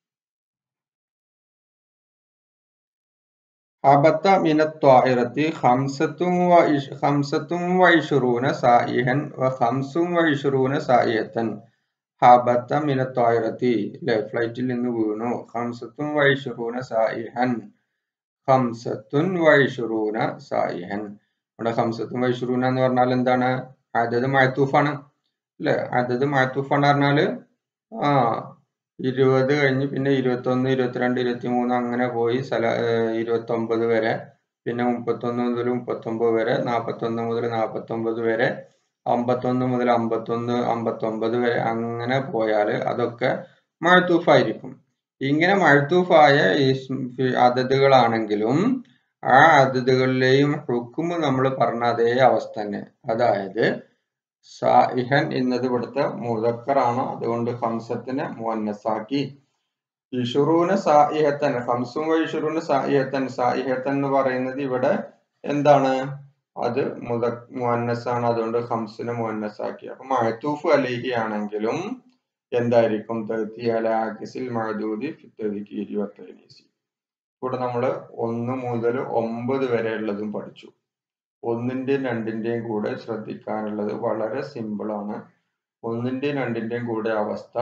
هبط من الطائرة خمسة وعش خمسة وعشرون صائحا وخمس وعشرون صائحة هبط من الطائرة لا ഫ്ലൈറ്റിൽ നിന്ന് വീണു خمسة وعشرون صائحا خمسة وعشرون صائحا ഇവിടെ ഹംസത്തും വൈഷുറൂന എന്ന് പറഞ്ഞാൽ എന്താണ് അതത് മഴത്തൂഫാണ് അല്ലെ അതത് മഴത്തൂഫാണ് പറഞ്ഞാല് ആ ഇരുപത് കഴിഞ്ഞ് പിന്നെ ഇരുപത്തൊന്ന് ഇരുപത്തിരണ്ട് ഇരുപത്തി മൂന്ന് അങ്ങനെ പോയി സ്ഥല ഇരുപത്തി ഒമ്പത് വരെ പിന്നെ മുപ്പത്തൊന്ന് മുതൽ മുപ്പത്തൊമ്പത് വരെ നാൽപ്പത്തൊന്ന് മുതൽ നാൽപ്പത്തൊമ്പത് വരെ അമ്പത്തൊന്ന് മുതൽ അമ്പത്തൊന്ന് അമ്പത്തൊമ്പത് വരെ അങ്ങനെ പോയാൽ അതൊക്കെ മഴത്തൂഫായിരിക്കും ഇങ്ങനെ മഴത്തൂഫായ അതതുകളാണെങ്കിലും ആ അതിഥികളിലെയും ഹുക്കും നമ്മൾ പറഞ്ഞ അതേ അവസ്ഥ തന്നെ അതായത് സായിഹൻ എന്നത് ഇവിടുത്തെ മുതക്കറാണ് അതുകൊണ്ട് ഹംസത്തിനെ മുന്നസാക്കി ഇഷുറൂന സായിഹത്തൻ ഹംസും ഇഷുറൂന സായിഹത്തൻ സായിഹത്തൻ എന്ന് പറയുന്നത് ഇവിടെ എന്താണ് അത് മുത മുഅന്നസ് ആണ് അതുകൊണ്ട് ഹംസിനെ മുഅന്നസ് ആക്കി അപ്പൊ മഅത്തൂഫ് അലൈഹി ആണെങ്കിലും എന്തായിരിക്കും തഅതി അല ആകിസിൽ മഅദൂദി ഫി തദ്കീരി വത്തനീസി ഇവിടെ നമ്മൾ ഒന്ന് മുതൽ ഒമ്പത് വരെ ഉള്ളതും പഠിച്ചു ഒന്നിന്റെയും രണ്ടിന്റെയും കൂടെ ശ്രദ്ധിക്കാനുള്ളത് വളരെ സിമ്പിൾ ആണ് ഒന്നിന്റെയും രണ്ടിന്റെയും കൂടെ അവസ്ഥ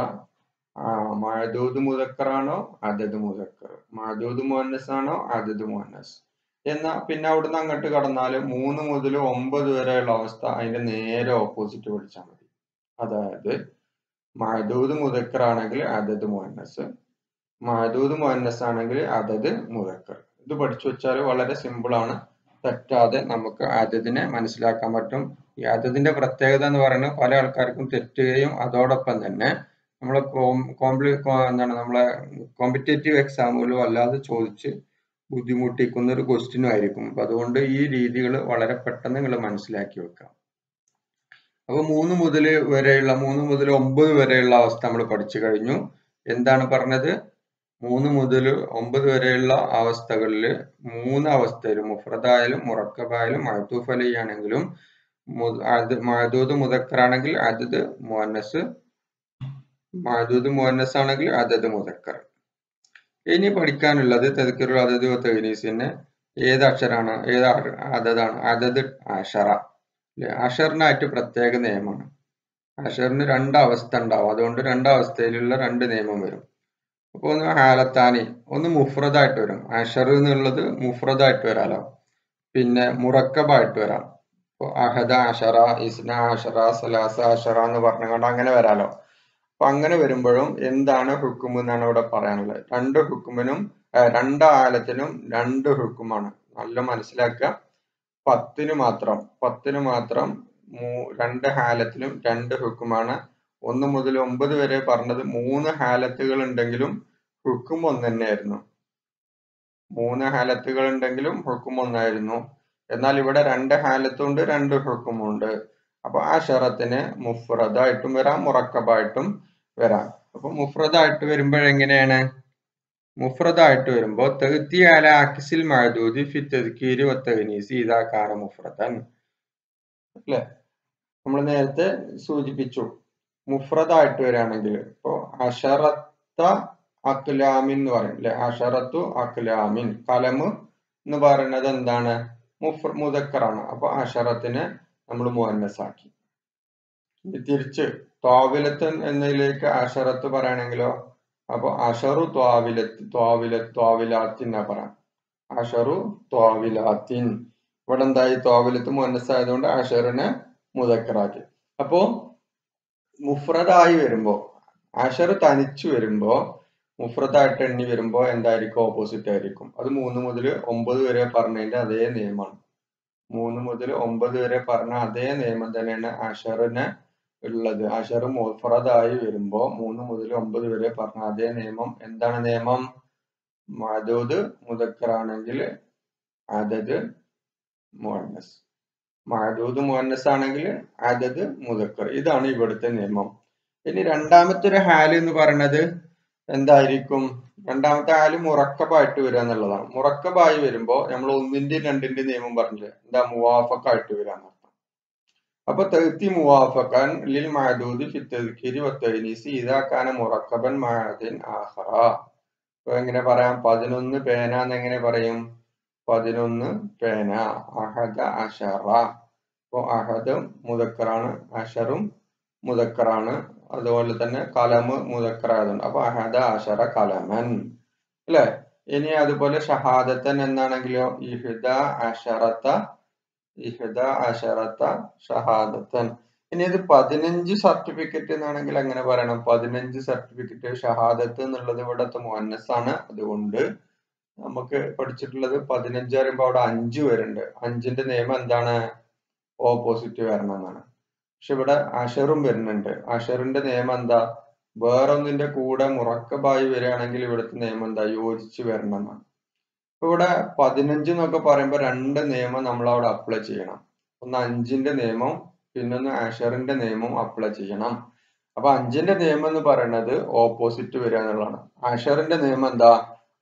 മഴദൂത് മുതക്കറാണോ അതത് മുതക്കർ മഴദൂത് മുഹന്നസ് ആണോ അതത് മുഹന്നസ് എന്നാ പിന്നെ അവിടുന്ന് അങ്ങോട്ട് കടന്നാൽ മൂന്ന് മുതൽ ഒമ്പത് വരെയുള്ള അവസ്ഥ അതിന്റെ നേരെ ഓപ്പോസിറ്റ് പഠിച്ചാൽ മതി അതായത് മഴദൂത് മുതക്കറാണെങ്കിൽ അതത് മുഹന്നസ് മഴദൂത് മുഹന്നസ് ആണെങ്കിൽ അതത് മുതക്കർ ഇത് പഠിച്ചു വെച്ചാൽ വളരെ സിമ്പിൾ ആണ് തെറ്റാതെ നമുക്ക് അതതിനെ മനസ്സിലാക്കാൻ പറ്റും ഈ അതതിന്റെ പ്രത്യേകത എന്ന് പറയുന്നത് പല ആൾക്കാർക്കും തെറ്റുകയും അതോടൊപ്പം തന്നെ നമ്മളെ കോംപ്ലി എന്താണ് നമ്മളെ കോമ്പറ്റേറ്റീവ് എക്സാമുകൾ വല്ലാതെ ചോദിച്ച് ബുദ്ധിമുട്ടിക്കുന്ന ഒരു ക്വസ്റ്റ്യനും ആയിരിക്കും അപ്പൊ അതുകൊണ്ട് ഈ രീതികൾ വളരെ പെട്ടെന്ന് നിങ്ങൾ മനസ്സിലാക്കി വെക്കാം അപ്പൊ മൂന്ന് മുതൽ വരെയുള്ള മൂന്ന് മുതൽ ഒമ്പത് വരെയുള്ള അവസ്ഥ നമ്മൾ പഠിച്ചു കഴിഞ്ഞു എന്താണ് പറഞ്ഞത് മൂന്ന് മുതൽ ഒമ്പത് വരെയുള്ള അവസ്ഥകളിൽ മൂന്ന് അവസ്ഥയിൽ മുഫ്രദായാലും മുറക്കബായാലും മഴത്തൂഫ് അലയാണെങ്കിലും മഴദൂത് മുതക്കറാണെങ്കിൽ അതത് മുഹന്നസ് മഴദൂത് മുഹന്നസ് ആണെങ്കിൽ അതത് മുതക്കർ ഇനി പഠിക്കാനുള്ളത് തെതുക്കറുൽ അതത് തെഹനീസിന് ഏത് അക്ഷരാണ് ഏത് അതതാണ് അതത് അഷറ അല്ലെ അഷറിനായിട്ട് പ്രത്യേക നിയമമാണ് അഷറിന് രണ്ട് അവസ്ഥ ഉണ്ടാവും അതുകൊണ്ട് രണ്ടവസ്ഥയിലുള്ള രണ്ട് നിയമം വരും അപ്പൊ ഒന്ന് ഹാലത്താനി ഒന്ന് മുഫ്രദായിട്ട് വരും അഷർ എന്നുള്ളത് മുഫ്രദായിട്ട് വരാലോ പിന്നെ മുറക്കബായിട്ട് വരാം ഇപ്പൊ അഹദ അഷറ ഇസ്ന അഷറ സലാസ അഷറ എന്ന് പറഞ്ഞുകൊണ്ട് അങ്ങനെ വരാലോ അപ്പൊ അങ്ങനെ വരുമ്പോഴും എന്താണ് ഹുക്കും എന്നാണ് ഇവിടെ പറയാനുള്ളത് രണ്ട് ഹുക്കുമിനും രണ്ട് ആലത്തിനും രണ്ട് ഹുക്കുമാണ് നല്ല മനസ്സിലാക്കുക പത്തിന് മാത്രം പത്തിന് മാത്രം രണ്ട് ഹാലത്തിലും രണ്ട് ഹുക്കുമാണ് ഒന്ന് മുതൽ ഒമ്പത് വരെ പറഞ്ഞത് മൂന്ന് ഹാലത്തുകൾ ഉണ്ടെങ്കിലും ഹുക്കും ഒന്ന് തന്നെയായിരുന്നു മൂന്ന് ഹാലത്തുകൾ ഉണ്ടെങ്കിലും ഹുക്കും ഒന്നായിരുന്നു എന്നാൽ ഇവിടെ രണ്ട് ഹാലത്തുണ്ട് രണ്ട് ഹുക്കുമുണ്ട് അപ്പൊ ആ ഷറത്തിന് മുഫ്രദായിട്ടും വരാം മുറക്കബായിട്ടും വരാം അപ്പൊ മുഫ്രദായിട്ട് വരുമ്പോഴെങ്ങനെയാണ് മുഫ്രദായിട്ട് വരുമ്പോ തെഹത്തി അല അക്സിൽ മഴദൂദി ഫി തെദ്കീരി വത്തഹനീസി ഇതാ കാന മുഫ്രദൻ അല്ലെ നമ്മൾ നേരത്തെ സൂചിപ്പിച്ചു മുഫ്രദായിട്ട് വരികയാണെങ്കിൽ ഇപ്പോ അഷറത്ത അക്ലാമിൻ എന്ന് പറയും അല്ലെ അഷറത്തു അക്ലാമിൻ കലമ് എന്ന് പറയുന്നത് എന്താണ് മുഫ്ര മുതക്കറാണ് അപ്പൊ അഷറത്തിനെ നമ്മൾ മുഹന്നസാക്കി തിരിച്ച് ത്വാവിലത്തൻ എന്നതിലേക്ക് അഷറത്ത് പറയണെങ്കിലോ അപ്പൊ അഷറു ത്വാവിലത്ത് ത്വാവില ത്വാവിലാത്തിൻ എന്നാ പറയാം അഷറു ത്വാവിലാത്തിൻ ഇവിടെ എന്തായി ത്വാവിലത്ത് മുഹന്നസായതുകൊണ്ട് അഷറിനെ മുതക്കറാക്കി അപ്പോ മുഫ്രദായി വരുമ്പോ അഷർ തനിച്ചു വരുമ്പോ മുഫ്രദായിട്ട് എണ്ണി വരുമ്പോ എന്തായിരിക്കും ഓപ്പോസിറ്റ് ആയിരിക്കും അത് മൂന്ന് മുതൽ ഒമ്പത് വരെ പറഞ്ഞതിന്റെ അതേ നിയമമാണ് മൂന്ന് മുതൽ ഒമ്പത് വരെ പറഞ്ഞ അതേ നിയമം തന്നെയാണ് അഷറിന് ഉള്ളത് അഷർ മുഫ്രദായി വരുമ്പോ മൂന്ന് മുതൽ ഒമ്പത് വരെ പറഞ്ഞ അതേ നിയമം എന്താണ് നിയമം മദൂദ് മുതക്കറാണെങ്കിൽ അതത് മുഹന്നസ് മഹദൂദ് മുഹന്നസ് ആണെങ്കിൽ അതത് മുതക്കർ ഇതാണ് ഇവിടുത്തെ നിയമം ഇനി രണ്ടാമത്തെ ഒരു ഹാല് എന്ന് പറയുന്നത് എന്തായിരിക്കും രണ്ടാമത്തെ ഹാല് മുറക്കബായിട്ട് വരിക എന്നുള്ളതാണ് മുറക്കബായി വരുമ്പോ നമ്മൾ ഒന്നിന്റെ രണ്ടിന്റെ നിയമം പറഞ്ഞില്ലേ എന്താ മുവാഫക്കായിട്ട് വരിക എന്നർത്ഥം അപ്പൊ തെത്തി മുവാഫക്കാൻ ലിൽ മഹദൂദ് ഫി തദ്കിരി വത്തനീസി ഇതാക്കാന മുറക്കബൻ മഹദിൻ ആഹറ അപ്പൊ എങ്ങനെ പറയാം പതിനൊന്ന് പേന എന്നെങ്ങനെ പറയും പതിനൊന്ന് പേന അഹദ അഷറ അപ്പൊ അഹദ് മുതക്കറാണ് അഷറും മുതക്കറാണ് അതുപോലെ തന്നെ കലമ് മുതക്കറായതുണ്ട് അപ്പൊ അഹദ അഷറ കലമൻ അല്ലെ ഇനി അതുപോലെ ഷഹാദത്തൻ എന്നാണെങ്കിലോ ഇഹ്ദ അഷറത്ത ഇഹ്ദ അഷറത്ത ഷഹാദത്തൻ ഇനി ഇത് പതിനഞ്ച് സർട്ടിഫിക്കറ്റ് എന്നാണെങ്കിൽ അങ്ങനെ പറയണം പതിനഞ്ച് സർട്ടിഫിക്കറ്റ് ഷഹാദത്ത് എന്നുള്ളത് ഇവിടത്തെ മുഹന്നസാണ് അതുകൊണ്ട് നമുക്ക് പഠിച്ചിട്ടുള്ളത് പതിനഞ്ച് പറയുമ്പോൾ അവിടെ അഞ്ച് വരുന്നുണ്ട് അഞ്ചിന്റെ നിയമം എന്താണ് ഓപ്പോസിറ്റ് വരണം എന്നാണ് പക്ഷെ ഇവിടെ അഷറും വരുന്നുണ്ട് അഷറിന്റെ നിയമം എന്താ വേറൊന്നിന്റെ കൂടെ മുറക്കബായി വരികയാണെങ്കിൽ ഇവിടുത്തെ നിയമം എന്താ യോജിച്ച് വരണം എന്നാണ് ഇപ്പൊ ഇവിടെ പതിനഞ്ച് എന്നൊക്കെ പറയുമ്പോൾ രണ്ട് നിയമം നമ്മൾ അവിടെ അപ്ലൈ ചെയ്യണം ഒന്ന് അഞ്ചിന്റെ നിയമം പിന്നൊന്ന് അഷറിന്റെ നിയമം അപ്ലൈ ചെയ്യണം അപ്പൊ അഞ്ചിന്റെ നിയമം എന്ന് പറയുന്നത് ഓപ്പോസിറ്റ് വരിക എന്നുള്ളതാണ് അഷറിന്റെ നിയമം എന്താ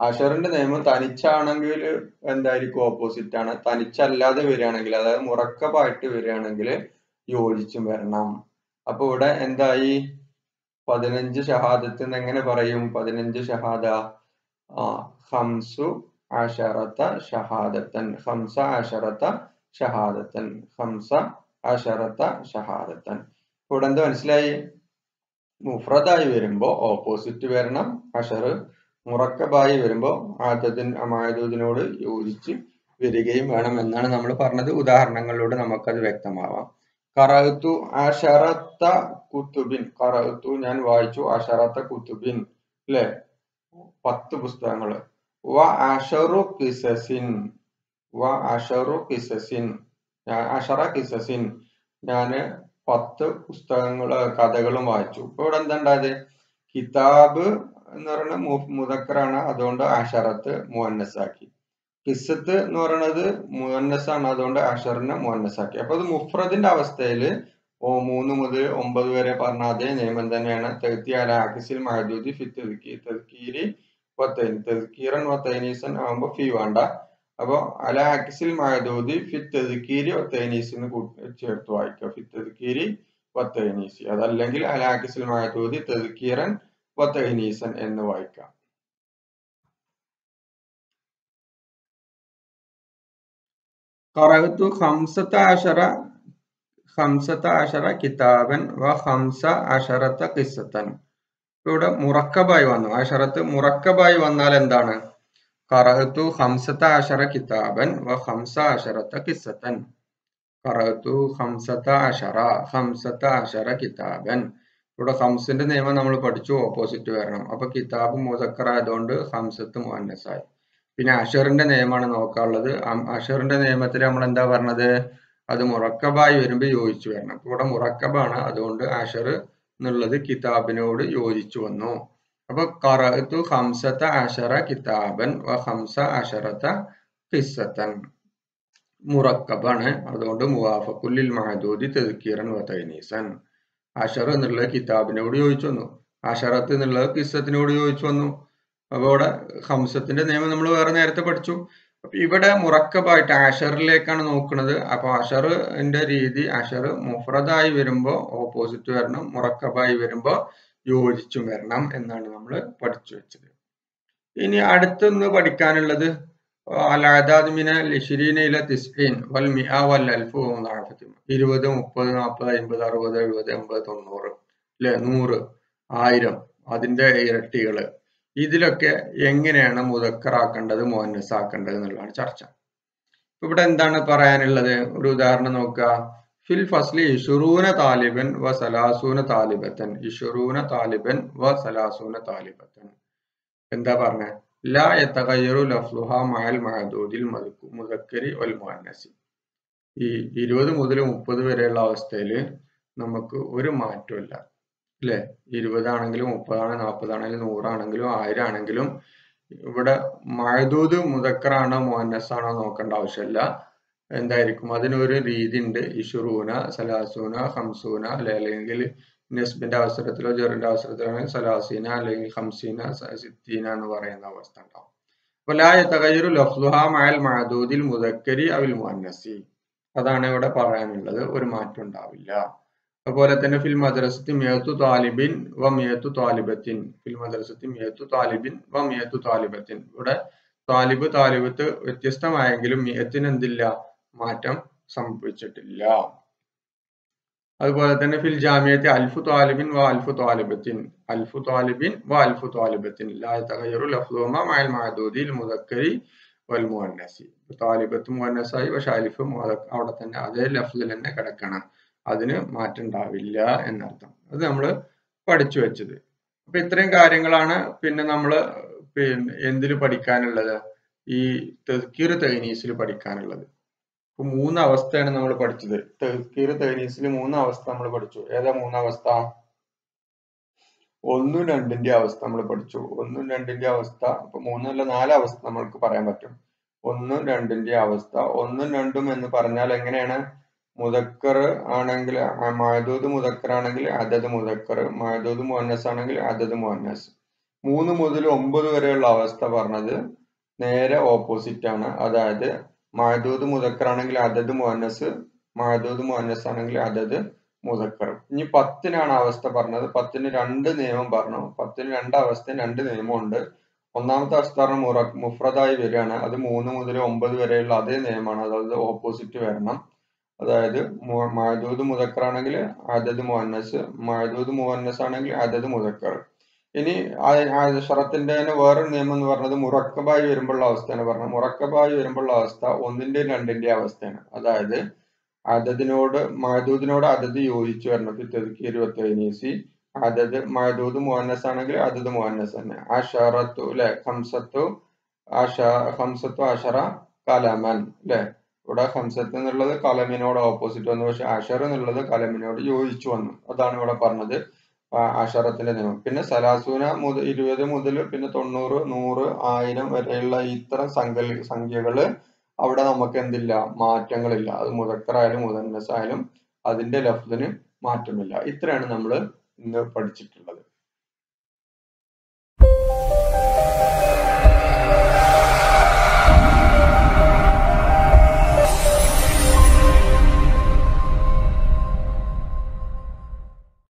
അഷറിന്റെ നിയമം തനിച്ചാണെങ്കിൽ എന്തായിരിക്കും ഓപ്പോസിറ്റ് ആണ് തനിച്ചല്ലാതെ വരികയാണെങ്കിൽ അതായത് മുറക്കബായിട്ട് വരികയാണെങ്കിൽ യോജിച്ചും വരണം അപ്പൊ ഇവിടെ എന്തായി പതിനഞ്ച് ഷഹാദത്ത് എന്ന് എങ്ങനെ പറയും പതിനഞ്ച് ഷഹാദ ആ ഹംസു അഷറത്ത ഷഹാദത്തൻ ഹംസ അഷറത്ത ഷഹാദത്തൻ ഹംസ അഷറത്ത ഷഹാദത്തൻ ഇവിടെ എന്താ മനസ്സിലായി മുഫ്രദായി വരുമ്പോ ഓപ്പോസിറ്റ് വരണം അഷർ മുറക്കബായി വരുമ്പോ ആദത്തിൻ അമായതൂദിനോട് യോജിച്ച് വരികയും വേണം എന്നാണ് നമ്മൾ പറഞ്ഞത് ഉദാഹരണങ്ങളിലൂടെ നമുക്കത് വ്യക്തമാവാം കറത്തു അഷറത്ത കുത്തുബിൻ കറത്തു ഞാൻ വായിച്ചു അഷറത്ത കുത്തുബിൻ അല്ലെ പത്ത് പുസ്തകങ്ങള് വ അഷറു കിസസിൻ വ അഷറു കിസസിൻ അഷറ കിസസിൻ ഞാന് പത്ത് പുസ്തകങ്ങള് കഥകളും വായിച്ചു ഇപ്പൊ ഇവിടെ എന്താ ഉണ്ടായത് കിതാബ് എന്ന് പറയുന്നത് മുതക്കറാണ് അതുകൊണ്ട് അഷറത്ത് മുഹന്നസാക്കി കിസത്ത് എന്ന് പറയുന്നത് മുഹന്നസാണ് അതുകൊണ്ട് അഷറിനെ മുഹന്നസാക്കി അപ്പൊ അത് മുഫ്രദിന്റെ അവസ്ഥയിൽ ഓ മൂന്ന് മുതൽ ഒമ്പത് വരെ പറഞ്ഞ അതേ നിയമം തന്നെയാണ് തെത്തി അല ആക്കിസിൽ മഹദൂദി ഫി തെതുക്കി തെതുക്കീരി വത്തൈനി തെതുക്കീറൻ വത്തൈനീസൻ ആകുമ്പോ ഫി വേണ്ട അപ്പൊ അല ആക്കിസിൽ മഹദൂദി ഫി തെതുക്കീരി വത്തൈനീസിന് ചേർത്ത് വായിക്കുക ഫി തെതുക്കീരി വത്തൈനീസി അതല്ലെങ്കിൽ അല ആക്കിസിൽ മഹദൂദി തെതുക്കീറൻ വത്തൈനീസൻ എന്ന് വായിക്കാം قرأت خمسة عشر خمسة عشر كتابا وخمس عشرة قصة ഇവിടെ മുറക്കബായി വന്നു അഷറത്ത് മുറക്കബായി വന്നാൽ എന്താണ് കറഹത്തു ഹംസത്ത അഷറ കിതാബൻ വ ഹംസ അഷറത്ത കിസ്സത്തൻ കറഹത്തു ഹംസത്ത അഷറ ഹംസത്ത അഷറ കിതാബൻ ഇവിടെ ഹംസിന്റെ നിയമം നമ്മൾ പഠിച്ചു ഓപ്പോസിറ്റ് വരണം അപ്പൊ കിതാബ് മുതക്കറായതുകൊണ്ട് ഹംസത്ത് മുഹന്നസായി പിന്നെ അഷറിന്റെ നിയമമാണ് നോക്കാനുള്ളത് അഷറിന്റെ നിയമത്തിൽ നമ്മൾ എന്താ പറഞ്ഞത് അത് മുറക്കബായി വരുമ്പോൾ യോജിച്ചു വരണം ഇവിടെ മുറക്കബാണ് അതുകൊണ്ട് അഷർ എന്നുള്ളത് കിതാബിനോട് യോജിച്ചു വന്നു അപ്പൊ കറത്തു ഹംസത്ത അഷറ കിതാബൻ വ ഹംസ അഷറത്ത ഖിസ്സത്തൻ മുറക്കബാണ് അതുകൊണ്ട് മുവാഫക്കുല്ലിൽ മഹദൂദി തെതുക്കീറൻ വ തൈനീസൻ അഷർ എന്നുള്ളത് കിതാബിനോട് യോജിച്ചു വന്നു അഷറത്ത് എന്നുള്ളത് കിസ്സത്തിനോട് യോജിച്ചു വന്നു അപ്പൊ ഇവിടെ ഹംസത്തിന്റെ നിയമം നമ്മൾ വേറെ നേരത്തെ പഠിച്ചു അപ്പൊ ഇവിടെ മുറക്കബായിട്ട് അഷറിലേക്കാണ് നോക്കുന്നത് അപ്പൊ അഷറിന്റെ രീതി അഷർ മുഫ്രദായി വരുമ്പോ ഓപ്പോസിറ്റ് വരണം മുറക്കബായി വരുമ്പോ യോജിച്ചും വരണം എന്നാണ് നമ്മൾ പഠിച്ചു വെച്ചത് ഇനി അടുത്തൊന്ന് പഠിക്കാനുള്ളത് അലാദാദ്മിന ലിഷിരീനയിലെ തിസ്ഈൻ വൽ മിഅ വൽ അൽഫു നാൽപ്പത്തി ഇരുപത് മുപ്പത് നാൽപ്പത് അമ്പത് അറുപത് എഴുപത് എൺപത് തൊണ്ണൂറ് അല്ലെ നൂറ് ആയിരം അതിന്റെ ഇരട്ടികള് ഇതിലൊക്കെ എങ്ങനെയാണ് മുതക്കറാക്കേണ്ടത് മോഹന്നസ് ആക്കേണ്ടത് എന്നുള്ളതാണ് ചർച്ച ഇവിടെ എന്താണ് പറയാനുള്ളത് ഒരു ഉദാഹരണം നോക്കുക ഫിൽ ഫസ്ലി ഇഷുറൂന താലിബൻ വ സലാസൂന താലിബത്തൻ ഇഷുറൂന താലിബൻ വ സലാസൂന താലിബത്തൻ എന്താ പറഞ്ഞ ലാ യത്തകയ്യറു ലഫ്ലുഹ മഅൽ മഹദൂദിൽ മുദക്കരി വൽ മുഹന്നസി ഈ ഇരുപത് മുതൽ മുപ്പത് വരെയുള്ള അവസ്ഥയിൽ നമുക്ക് ഒരു മാറ്റമില്ല അല്ലെ ഇരുപതാണെങ്കിലും മുപ്പതാണ് നാൽപ്പതാണെങ്കിലും നൂറാണെങ്കിലും ആയിരം ആണെങ്കിലും ഇവിടെ മഴദൂത് മുതക്കറാണോ മുഹന്നസാണോ നോക്കേണ്ട ആവശ്യമില്ല എന്തായിരിക്കും അതിനൊരു രീതി ഉണ്ട് ഇഷുറൂന സലാസൂന ഹംസൂന അല്ലെ അല്ലെങ്കിൽ നസ്ബിന്റെ അവസരത്തിലോ ജെറിന്റെ അവസരത്തിലാണെങ്കിൽ സലാസീന അല്ലെങ്കിൽ ഹംസീന സിത്തീന എന്ന് പറയുന്ന അവസ്ഥ ഉണ്ടാവും അപ്പൊ ലാ യതഗയ്യറു ലഫ്ലുഹ മഅൽ മഅദൂദിൽ മുദക്കരി അവിൽ മുഹന്നസി അതാണ് ഇവിടെ പറയാനുള്ളത് ഒരു മാറ്റം ഉണ്ടാവില്ല അതുപോലെ തന്നെ ഫിൽ മദ്രസത്തി മിയത്തു താലിബിൻ വ മിയത്തു താലിബത്തിൻ ഫിൽ മദ്രസത്തി മിയത്തു താലിബിൻ വ മിയത്തു താലിബത്തിൻ ഇവിടെ താലിബ് താലിബത്ത് വ്യത്യസ്തമായെങ്കിലും മിയത്തിന് എന്തില്ല മാറ്റം സംഭവിച്ചിട്ടില്ല അതുപോലെ തന്നെ ഫിൽ ജാമിയത്തെ അൽഫു താലിബിൻ വ അൽഫു താലിബത്തിൻ അൽഫു താലിബിൻ വ അൽഫു താലിബത്തിൻ ലാ തഗയ്യറു ലഫ്ലുഹുമ മഅൽ മഅദൂദിൽ മുദക്കരി വൽ മുഹന്നസി താലിബത്ത് മുഹന്നസായി പക്ഷെ അലിഫ് അവിടെ തന്നെ അതേ ലഫ്ലിൽ തന്നെ കിടക്കണം അതിന് മാറ്റം ഉണ്ടാവില്ല എന്നർത്ഥം അത് നമ്മൾ പഠിച്ചു വെച്ചത് അപ്പൊ ഇത്രയും കാര്യങ്ങളാണ് പിന്നെ നമ്മൾ പിന്നെ എന്തിൽ പഠിക്കാനുള്ളത് ഈ തെസ്കീർ തൈനീസിൽ പഠിക്കാനുള്ളത് ഇപ്പൊ മൂന്ന് അവസ്ഥയാണ് നമ്മൾ പഠിച്ചത് തെസ്കീർ തൈനീസിൽ മൂന്ന് അവസ്ഥ നമ്മൾ പഠിച്ചു ഏതാ മൂന്നവസ്ഥ ഒന്നും രണ്ടിന്റെ അവസ്ഥ നമ്മൾ പഠിച്ചു ഒന്നും രണ്ടിന്റെ അവസ്ഥ ഇപ്പൊ മൂന്നല്ല നാല് അവസ്ഥ നമ്മൾക്ക് പറയാൻ പറ്റും ഒന്നും രണ്ടിന്റെ അവസ്ഥ ഒന്നും രണ്ടും എന്ന് പറഞ്ഞാൽ എങ്ങനെയാണ് മുതക്കർ ആണെങ്കിൽ മഹദൂദ് മുതക്കർ ആണെങ്കിൽ അതത് മുതക്കർ മഹദൂദ് മുഹന്നസ് ആണെങ്കിൽ അതത് മുഹന്നസ് മൂന്ന് മുതൽ ഒമ്പത് വരെയുള്ള അവസ്ഥ പറഞ്ഞത് നേരെ ഓപ്പോസിറ്റ് ആണ് അതായത് മഹദൂദ് മുതക്കർ ആണെങ്കിൽ അതത് മുഹന്നസ് മഹദൂദ് മുഹന്നസ് ആണെങ്കിൽ അതത് മുതക്കർ ഇനി പത്തിനാണ് അവസ്ഥ പറഞ്ഞത് പത്തിന് രണ്ട് നിയമം പറഞ്ഞു പത്തിന് രണ്ട് അവസ്ഥയും രണ്ട് നിയമമുണ്ട് ഒന്നാമത്തെ അവസ്ഥ പറഞ്ഞ മുറ മുഫ്രദായി വരികയാണ് അത് മൂന്ന് മുതൽ ഒമ്പത് വരെയുള്ള അതേ നിയമമാണ് അതായത് ഓപ്പോസിറ്റ് വരണം അതായത് മഹദൂദ് മുതക്കർ ആണെങ്കിൽ അതത് മുഹന്നസ് മഹദൂദ് മുഹന്നസ് ആണെങ്കിൽ അതത് മുതക്കർ ഇനി ഷറത്തിന്റെ തന്നെ വേറൊരു നിയമം എന്ന് പറഞ്ഞത് മുറക്കബായി വരുമ്പോഴുള്ള അവസ്ഥയാണ് പറഞ്ഞത് മുറക്കബായി വരുമ്പോഴുള്ള അവസ്ഥ ഒന്നിന്റെയും രണ്ടിന്റെയും അവസ്ഥയാണ് അതായത് അതതിനോട് മഹദൂദിനോട് അതത് യോജിച്ചു വരണം ഫിത്തതിക്ക് ഇരുപത്തി ഏഴ് അതത് മഹദൂദ് മുഹന്നസ് ആണെങ്കിൽ അതത് മുഹന്നസ് തന്നെ അഷറത്തു അല്ലെ ഹംസത്തു അഷ ഹംസത്തു അഷറ കലമൻ അല്ലെ ഇവിടെ ഹംസത്ത് എന്നുള്ളത് കലമിനോട് ഓപ്പോസിറ്റ് വന്നു പക്ഷെ അഷർ എന്നുള്ളത് കലമിനോട് യോജിച്ചു വന്നു അതാണ് ഇവിടെ പറഞ്ഞത് അഷറത്തിന്റെ നിയമം പിന്നെ സലാസൂന മുതൽ ഇരുപത് മുതൽ പിന്നെ തൊണ്ണൂറ് നൂറ് ആയിരം വരെയുള്ള ഇത്തരം സംഖ്യ സംഖ്യകള് അവിടെ നമുക്ക് എന്തില്ല മാറ്റങ്ങളില്ല അത് മുതക്കറായാലും മുതന്നസ് ആയാലും അതിന്റെ ലഫ്തിന് മാറ്റമില്ല ഇത്രയാണ് നമ്മൾ ഇന്ന് പഠിച്ചിട്ടുള്ളത്